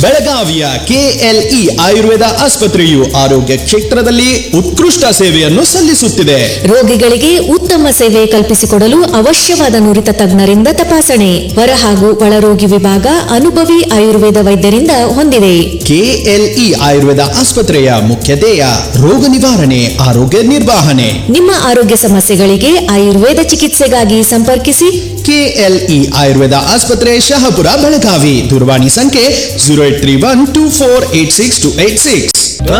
ಬೆಳಗಾವಿಯ ಕೆಎಲ್ಇ ಆಯುರ್ವೇದ ಆಸ್ಪತ್ರೆಯು ಆರೋಗ್ಯ ಕ್ಷೇತ್ರದಲ್ಲಿ ಉತ್ಕೃಷ್ಟ ಸೇವೆಯನ್ನು ಸಲ್ಲಿಸುತ್ತಿದೆ ರೋಗಿಗಳಿಗೆ ಉತ್ತಮ ಸೇವೆ ಕಲ್ಪಿಸಿಕೊಡಲು ಅವಶ್ಯವಾದ ನುರಿತ ತಜ್ಞರಿಂದ ತಪಾಸಣೆ ಹೊರ ಹಾಗೂ ಒಳರೋಗಿ ವಿಭಾಗ ಅನುಭವಿ ಆಯುರ್ವೇದ ವೈದ್ಯರಿಂದ ಹೊಂದಿದೆ ಕೆಎಲ್ಇ ಆಯುರ್ವೇದ ಆಸ್ಪತ್ರೆಯ ಮುಖ್ಯ ಧ್ಯೇಯ ರೋಗ ನಿವಾರಣೆ ಆರೋಗ್ಯ ನಿರ್ವಹಣೆ ನಿಮ್ಮ ಆರೋಗ್ಯ ಸಮಸ್ಯೆಗಳಿಗೆ ಆಯುರ್ವೇದ ಚಿಕಿತ್ಸೆಗಾಗಿ ಸಂಪರ್ಕಿಸಿ ಕೆಎಲ್ಇ ಆಯುರ್ವೇದ ಆಸ್ಪತ್ರೆ ಶಹಾಪುರ ಬೆಳಗಾವಿ ದೂರವಾಣಿ ಸಂಖ್ಯೆ zero eight three one two four eight six two eight six